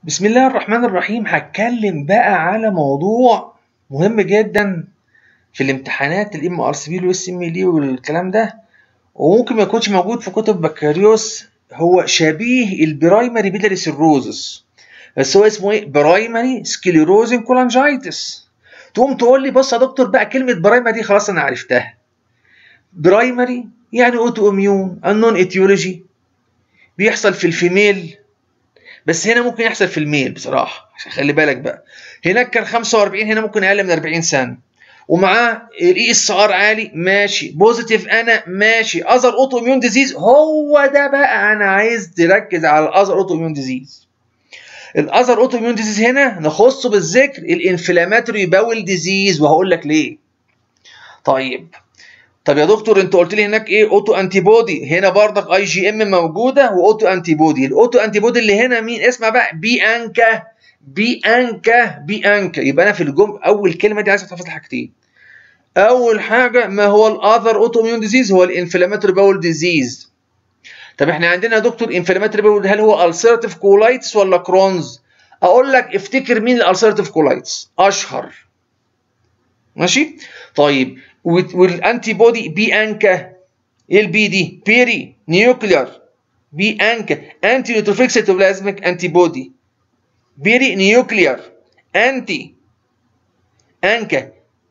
بسم الله الرحمن الرحيم هتكلم بقى على موضوع مهم جدا في الامتحانات الام ار سي بي والاس ام دي والكلام ده وممكن ما يكونش موجود في كتب بكالوريوس هو شبيه البرايمري بيلاري سيروزس بس هو اسمه ايه برايمري سكليروزن كولانجايتس تقوم تقول لي بص يا دكتور بقى كلمه برايمري دي خلاص انا عرفتها برايمري يعني اوتو اميون النون ايتيولوجي بيحصل في الفيميل بس هنا ممكن يحصل في الميل بصراحه عشان خلي بالك بقى هناك كان 45 هنا ممكن اقل من 40 سنه ومعاه الاي اس ار عالي ماشي بوزيتيف انا ماشي اذر اوتو اميون ديزيز هو ده بقى انا عايز تركز على الاذر اوتو اميون ديزيز الاذر اوتو اميون ديزيز هنا نخصه بالذكر الانفلاماتوري باول ديزيز وهقول لك ليه طيب طب يا دكتور انت قلت لي هناك ايه اوتو انتي بودي هنا برضك اي جي ام موجوده واوتو انتي بودي الاوتو انتي بودي اللي هنا مين اسمع بقى بي انكا بي انكا بي انكا يبقى انا في الجمله اول كلمه دي عايز تحفظ حاجتين اول حاجه ما هو الاذر اوتو اميون ديزيز هو الانفلاماتوري باول ديزيز طب احنا عندنا يا دكتور انفلاماتوري باول هل هو السيرتيف كولايتس ولا كرونز اقول لك افتكر مين الالسيرتيف كولايتس اشهر ماشي طيب والانتي بودي بي انكا ايه البي دي بيري نيوكلير بي انكا انتي نيوتروفيك سيتوبلازميك انتي بودي بيري نيوكلير انتي انكا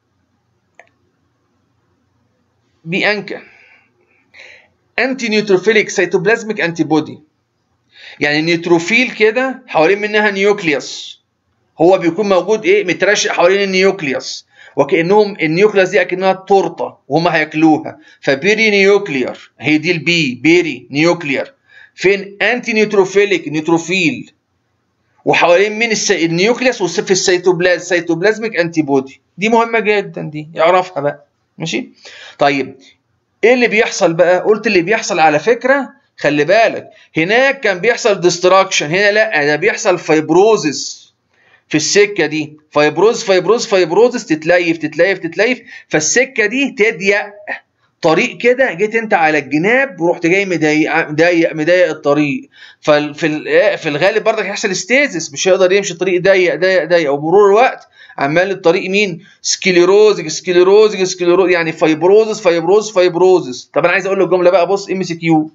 بي انكا انتي نيوتروفيليك سيتوبلازميك انتي بودي يعني نيوتروفيل كده حوالين منها نيوكليوس هو بيكون موجود ايه مترشق حوالين النيوكليوس وكانهم النيوكليوس دي اكنها تورته وهم هياكلوها فبيري نيوكلير هي دي البي بيري نيوكلير فين انتي نيوتروفيليك نيوتروفيل وحوالين مين السي... النيوكليوس وفي السيتوبلاز سيتوبلازميك انتي بودي دي مهمه جدا دي اعرفها بقى ماشي طيب ايه اللي بيحصل بقى قلت اللي بيحصل على فكره خلي بالك هناك كان بيحصل ديستراكشن هنا لا ده بيحصل فايبروزس في السكه دي فايبروز فايبروز فايبروزس تتليف تتليف تتليف فالسكه دي تضيق طريق كده جيت انت على الجناب ورحت جاي مضيق مضيق مضيق الطريق ففي في الغالب برضك هيحصل استيزس مش هيقدر يمشي الطريق ضيق ضيق ضيق ومرور الوقت عمال الطريق مين سكليروزك سكليروزك سكليروز يعني فايبروزس فايبروز فايبروزس طب انا عايز اقول له الجمله بقى بص ام سي كيو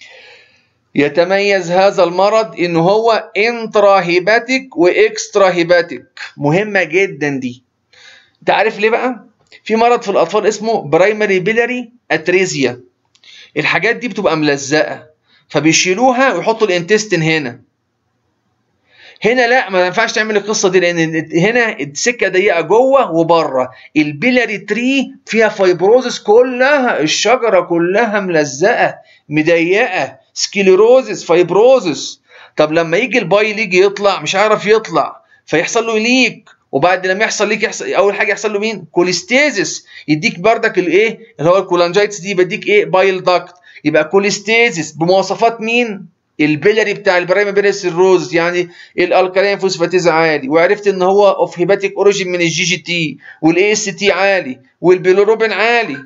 يتميز هذا المرض ان هو انترا هيباتيك واكسترا هيباتيك مهمه جدا دي انت عارف ليه بقى في مرض في الاطفال اسمه برايمري بيلاري اتريزيا الحاجات دي بتبقى ملزقه فبيشيلوها ويحطوا الانتستين هنا هنا لا ما ينفعش تعمل القصه دي لان هنا السكه ضيقه جوه وبره البيلاري تري فيها فايبروزس كلها الشجره كلها ملزقه مضيقه سكليروزس فايبروزس طب لما يجي البايل يجي يطلع مش عارف يطلع فيحصل له ليك وبعد لما يحصل ليك يحصل اول حاجه يحصل له مين كوليستيزس يديك بردك الايه اللي هو الكولانجايتس دي بديك ايه بايل داكت يبقى كوليستيزس بمواصفات مين البيلاري بتاع البرايما بيري سيروز يعني الالكالين فوسفاتيز عالي وعرفت ان هو اوف هيباتيك اوريجين من الجي جي تي والاي اس تي عالي والبيلوروبين عالي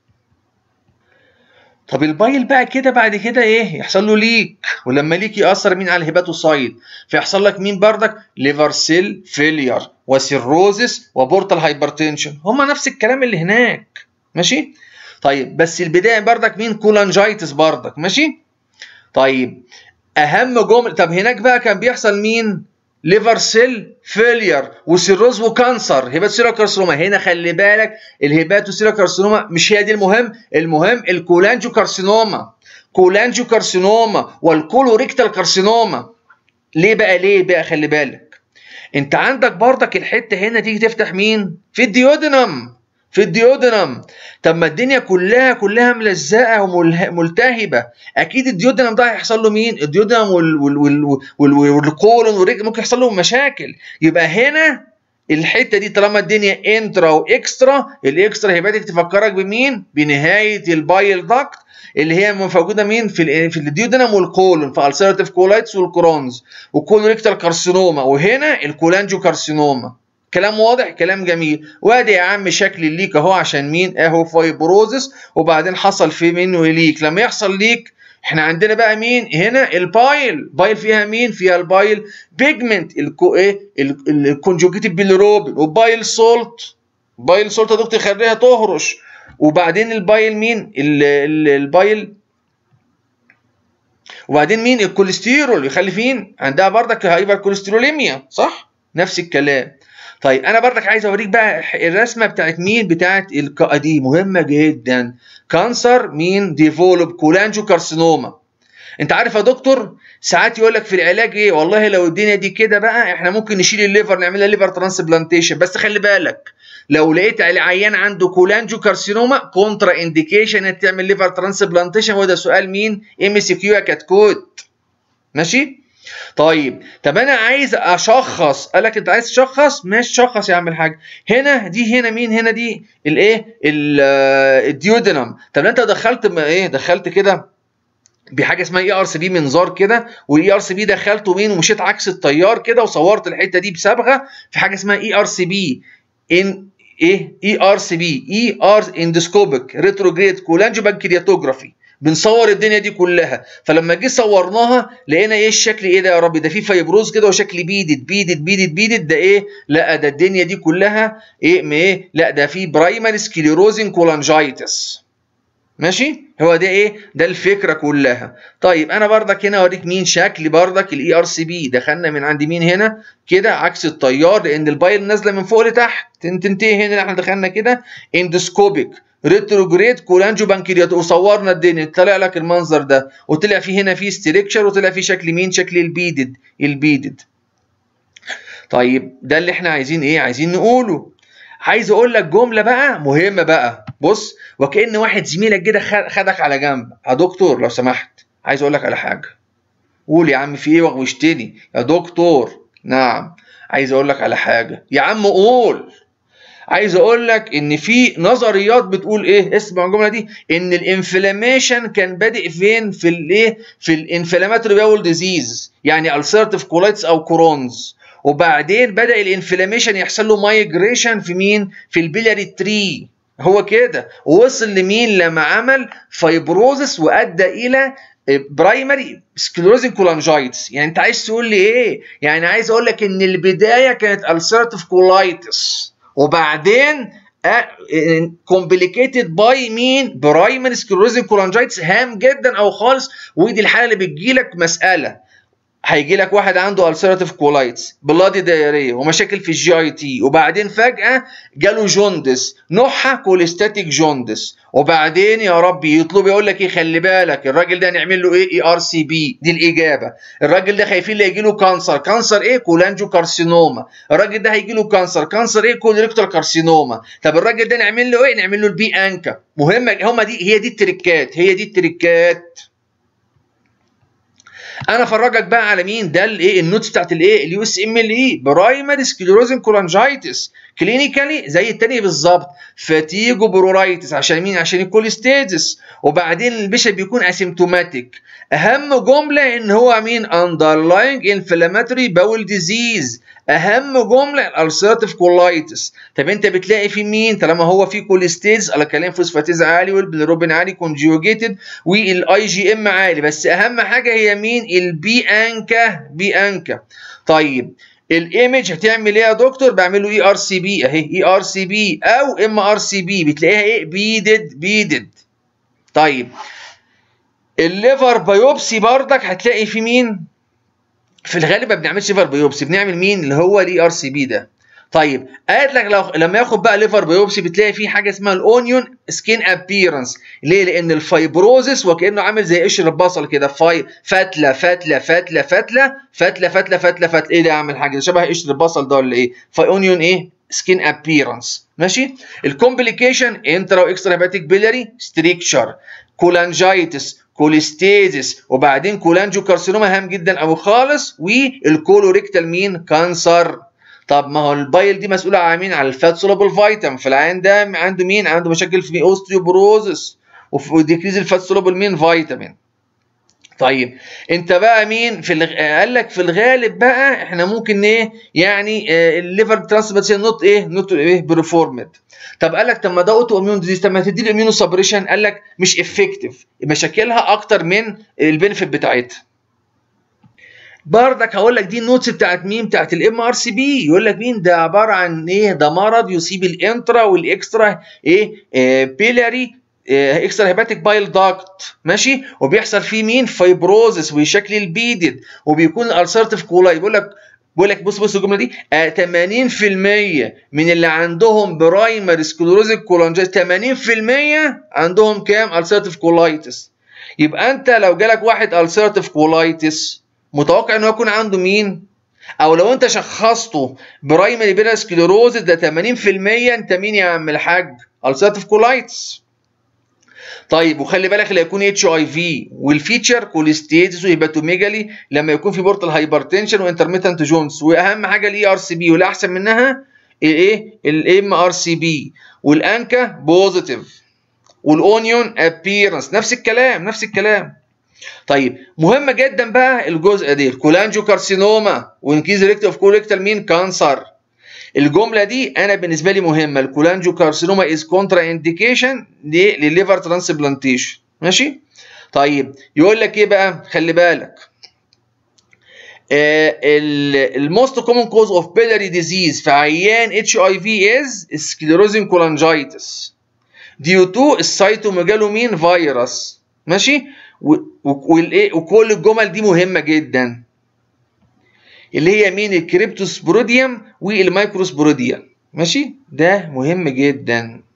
طب البايل بقى كده بعد كده ايه يحصل له ليك ولما ليك ياثر مين على الهيباتوسايد فيحصل لك مين بردك ليفر سيل فيلير وسيروزس وبورتال هايبرتنشن هما نفس الكلام اللي هناك ماشي طيب بس البدايه بردك مين كولانجايتس بردك ماشي طيب اهم جمله طب هناك بقى كان بيحصل مين ليفر سيل فيلير وسيروز وكانسر هيباتوسيلا كارسينوما هنا خلي بالك الهيباتوسيلا كارسينوما مش هي دي المهم المهم الكولانجو كارسينوما كولانجو كارسينوما والكولوريكتال كارسينوما ليه بقى ليه بقى خلي بالك انت عندك بردك الحته هنا تيجي تفتح مين في الديودنم في الديودنم طب ما الدنيا كلها كلها ملزقه وملتهبه اكيد الديودنم ده هيحصل له مين الديودنم والقولون والرجل ممكن يحصل له مشاكل يبقى هنا الحته دي طالما الدنيا انترا واكسترا الاكسترا هيباتيك تفكرك بمين بنهايه البايل داكت اللي هي موجوده مين في في الديودنم والكولون في السيرتيف كولايتس والكرونز والكولوريكتال كارسينوما وهنا الكولانجو كارسينوما كلام واضح كلام جميل وادي يا عم شكل الليك اهو عشان مين اهو فايبروزس وبعدين حصل في منه ليك لما يحصل ليك احنا عندنا بقى مين هنا البايل بايل فيها مين فيها البايل بيجمنت الكو ايه الكونجوجيتيف بيلروبين وبايل سولت بايل سولت يا دكتور خليها تهرش وبعدين البايل مين ال ال البايل وبعدين مين الكوليسترول يخلي فين عندها بردك هايبر كوليستروليميا صح نفس الكلام طيب انا بردك عايز اوريك بقى الرسمه بتاعت مين بتاعت الك... دي مهمه جدا كانسر مين ديفولوب كولانجو كارسينوما انت عارف يا دكتور ساعات يقول لك في العلاج ايه والله لو الدنيا دي كده بقى احنا ممكن نشيل الليفر نعملها ليفر ترانسبلانتيشن بس خلي بالك لو لقيت العيان عنده كولانجو كارسينوما كونترا انديكيشن انك تعمل ليفر ترانسبلانتيشن وده سؤال مين ام سي كيو يا كتكوت ماشي طيب طب انا عايز اشخص قال لك انت عايز تشخص ماشي شخص يا عم الحاج هنا دي هنا مين هنا دي الايه الديودنم طب انت دخلت ايه دخلت كده بحاجه اسمها اي ار سي بي منظار كده والاي ار سي بي دخلته مين ومشيت عكس التيار كده وصورت الحته دي بصبغه في حاجه اسمها اي ار سي بي ان ايه اي ار سي بي اي ار اندسكوبيك ريتروجريد كولانجو بانكرياتوجرافي بنصور الدنيا دي كلها فلما جه صورناها لقينا ايه الشكل ايه ده يا رب ده في فيبروز كده وشكل بيدد بيدد بيدد بيدد ده ايه لا ده الدنيا دي كلها ايه ما ايه لا ده في برايمري سكليروزين كولانجايتس ماشي هو ده ايه ده الفكره كلها طيب انا بردك هنا اوريك مين شكل بردك الاي ار سي بي دخلنا من عند مين هنا كده عكس التيار لان البايل نازله من فوق لتحت تنتهي هنا احنا دخلنا كده اندسكوبيك ريتروجريد كولانجو بانكريات وصورنا الدنيا طلع لك المنظر ده وطلع في هنا في ستريكشر وطلع في شكل مين شكل البيدد البيدد طيب ده اللي احنا عايزين ايه عايزين نقوله عايز اقول لك جمله بقى مهمه بقى بص وكان واحد زميلك كده خدك على جنب يا دكتور لو سمحت عايز اقول لك على حاجه قول يا عم في ايه وغوشتني يا دكتور نعم عايز اقول لك على حاجه يا عم قول عايز اقول لك ان في نظريات بتقول ايه اسمع الجمله دي ان الانفلاميشن كان بادئ فين في الايه في الانفلاماتوري باول ديزيز يعني السيرتيف كولايتس او كرونز وبعدين بدا الانفلاميشن يحصل له مايجريشن في مين في البيلاري تري هو كده ووصل لمين لما عمل فايبروزس وادى الى برايمري سكلروزين كولانجايتس يعني انت عايز تقول لي ايه يعني عايز اقول لك ان البدايه كانت السيرتيف كولايتس وبعدين كومبليكيتد باي مين برايمري سكلروزين كولانجايتس هام جدا او خالص ودي الحاله اللي بتجيلك مساله هيجي لك واحد عنده السيراتيف كولايتس بلادي دايريه ومشاكل في الجي اي تي وبعدين فجاه جاله جوندس نوعها كوليستاتيك جوندس وبعدين يا ربي يطلب يقول لك ايه خلي بالك الراجل ده هنعمل له ايه اي ار سي بي دي الاجابه الراجل ده خايفين لا يجي له كانسر كانسر ايه كولانجو كارسينوما الراجل ده هيجي له كانسر كانسر ايه كوليركتال كارسينوما طب الراجل ده نعمل له ايه نعمل له البي انكا مهمه هما دي هي دي التريكات هي دي التريكات انا افرجك بقى على مين ده الايه النوتس بتاعت الايه اليو اس ام ال اي برايمري سكليروزن كولانجايتس كلينيكالي زي التاني بالظبط فاتيجو برورايتس عشان مين عشان الكوليستيزس وبعدين البيشنت بيكون اسيمتوماتيك اهم جمله ان هو مين اندرلاينج انفلاماتوري باول ديزيز اهم جمله الالسيرتيف كولايتس طب انت بتلاقي في مين طالما هو في كوليستيز الكالين فوسفاتيز عالي والبيلروبين عالي كونجيوجيتد والاي جي ام عالي بس اهم حاجه هي مين البي انكا بي انكا طيب الايمج هتعمل ايه يا دكتور بعمل له اي ار سي بي اهي اي ار سي بي او ام ار سي بي بتلاقيها ايه بيدد بيدد طيب الليفر بايوبسي بردك هتلاقي في مين في الغالب ما بنعملش ليفر بايوبسي بنعمل مين اللي هو الاي ار سي بي ده طيب قالت لك لو لما ياخد بقى ليفر بايوبسي بتلاقي فيه حاجه اسمها الاونيون سكين ابييرنس ليه لان الفايبروزس وكانه عامل زي قشر البصل كده فاي فتله فتله فتله فتله فتله فتله فتله فتله ايه ده عامل حاجه شبه قشر البصل ده ولا ايه فاونيون ايه سكين ابييرنس ماشي الكومبليكيشن انترا واكسترا هيباتيك بيلاري ستريكشر كولانجايتس كوليستيزس وبعدين كولانجو كارسينوما هام جدا قوي خالص والكولوريكتال مين كانسر طب ما هو البايل دي مسؤوله عن مين على الفات سولابل فيتامين فالعيان ده عنده مين عنده مشاكل في اوستيوبروزس وديكريز الفات سولابل مين فيتامين طيب انت بقى مين في الغ... قال لك في الغالب بقى احنا ممكن ايه يعني آه الليفر ترانسبلانتيشن نوت ايه نوت ايه بريفورمد طب قال لك طب ما ده اوتو اميون ديزيز طب ما تدي له اميونو سبريشن قال لك مش افكتيف مشاكلها اكتر من البنفيت بتاعتها بردك هقول لك دي النوتس بتاعت مين بتاعت الام ار سي بي يقول لك مين ده عباره عن ايه ده مرض يصيب الانترا والاكسترا ايه آه بيلاري اكسترا هيباتيك بايل داكت ماشي وبيحصل فيه مين فايبروزس وشكل البيدد وبيكون الالسرتيف كولاي بيقول لك بيقول لك بص بص الجمله دي آه 80% من اللي عندهم برايمري سكلوروزيك كولانجيت 80% عندهم كام السرتيف كولايتس يبقى انت لو جالك واحد السرتيف كولايتس متوقع انه يكون عنده مين او لو انت شخصته برايمري بينا سكلوروزيس ده 80% انت مين يا عم الحاج السرتيف كولايتس طيب وخلي بالك اللي هيكون اتش اي في والفيتشر كوليستيتس وهيباتوميجالي لما يكون في بورتال هايبرتنشن وانترميتنت جونز واهم حاجه الاي ار سي بي والاحسن منها الايه الام ار سي بي والانكا بوزيتيف والاونيون ابييرنس نفس الكلام نفس الكلام طيب مهمه جدا بقى الجزء دي الكولانجو كارسينوما وانكيز ريكت اوف كوليكتال مين كانسر الجمله دي انا بالنسبه لي مهمه الكولانجو كارسينوما از كونترا انديكيشن لليفر ترانسبلانتيشن ماشي طيب يقول لك ايه بقى خلي بالك الموست كومن كوز اوف بيلاري ديزيز في عيان اتش اي في از سكليروزين كولانجايتس ديو تو السيتوميجالومين فيروس ماشي والايه وكل الجمل دي مهمه جدا اللي هي مين الكريبتوسبوروديوم والمايكروسبوروديوم ماشي ده مهم جدا